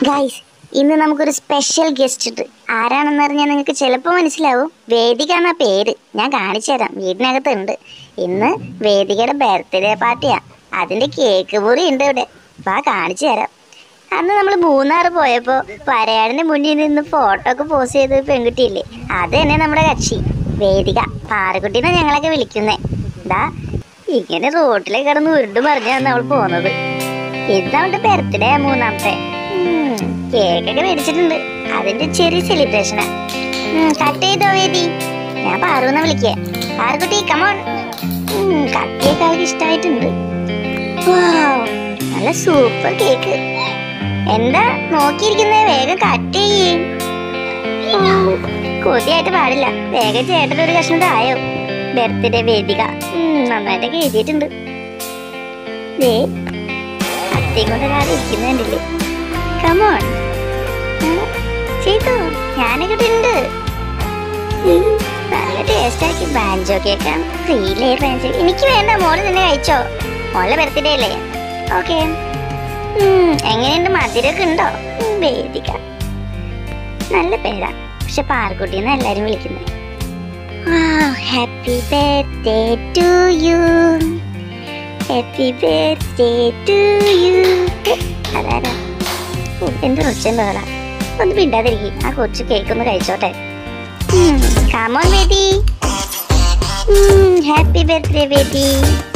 guys ഇന്ന് നമുക്കൊരു special guest ഉണ്ട് ആരാണെന്ന് അറിഞ്ഞാൽ നിങ്ങൾക്ക് ചിലപ്പോൾ മനസ്സിലാവും വേദിക എന്ന പേര് ഞാൻ കാണിച്ചു തരാം വീടിനകത്തുണ്ട് ഇന്ന് വേദികയുടെ ബർത്ത്ഡേ പാർട്ടിയാ അതിന്റെ കേക്ക് മുറി ഉണ്ട് ഇവിടെ വാ കാണിച്ചു തരാം അന്ന് നമ്മൾ മൂന്നാർ പോയപ്പോൾ വരയാടിന്റെ മുന്നിൽ നിന്ന് ഫോട്ടോ ഒക്കെ പോസ്റ്റ് ചെയ്ത ഒരു പെൺകുട്ടിയില്ലേ അത് തന്നെ നമ്മുടെ കക്ഷി വേദിക പാറക്കുട്ടീനെ ഞങ്ങളൊക്കെ വിളിക്കുന്നേ ദാ ഇങ്ങനെ റോട്ടിലേക്ക് കിടന്ന് ഉരുണ്ട് പറഞ്ഞാണ് അവൾ പോകുന്നത് ഇന്ന് അവളുടെ ബർത്ത്ഡേ മൂന്നാമത്തെ ഉം, കേക്കൊക്കെ മേടിച്ചിട്ടുണ്ട് അതിന്റെ ചെറിയ സെലിബ്രേഷനാ കട്ട് ചെയ്തോ വേദി ഞാൻ പാറുന്ന വിളിക്കേ പാറുകുട്ടി കമോൺ കത്തിയൊക്കെ അവൾക്ക് ഇഷ്ടമായിട്ടുണ്ട് Wow, നല്ല സൂപ്പർ കേക്ക് എന്താ നോക്കിയിരിക്കുന്നത് വേഗം കട്ട് ചെയ്യേ കൊതിയായിട്ട് പാടില്ല വേഗം ചേട്ടൻ്റെ ഒരു കഷ്ണം തായോ ബർത്ത്ഡേ വേദിക ഉം, നന്നായിട്ടൊക്കെ എഴുതിയിട്ടുണ്ട് ദേ അത്തേ കൊണ്ട് ഒരാൾ ഇരിക്കുന്നുണ്ടല്ലേ കമോൺ ചെയ്തു ഞാനൊക്കെ ഉണ്ട് ഉം, നല്ല ടേസ്റ്റ് ആക്കി ബാൻജോ കേക്കാണ് ഫ്രീ ലെയർ ബാൻജോ എനിക്ക് വേണ്ട മോള് തന്നെ കഴിച്ചോ മോളുടെ ബർത്ത്ഡേ അല്ലേ ഓക്കെ എങ്ങനെയുണ്ട് മധുരമൊക്കെ ഉണ്ടോ ഉം, വേദിക നല്ല പേരാ പക്ഷെ പാർക്കുട്ടിന്ന് എല്ലാരും വിളിക്കുന്നത് happy birthday to you happy birthday to you അതാരാ ഓ, എന്ത് ഒച്ചയും ബഹള ഒന്ന് പിണ്ടാതിരിക്കും ആ കൊച്ചു കേക്ക് ഒന്ന് കഴിച്ചോട്ടെ come on baby happy birthday baby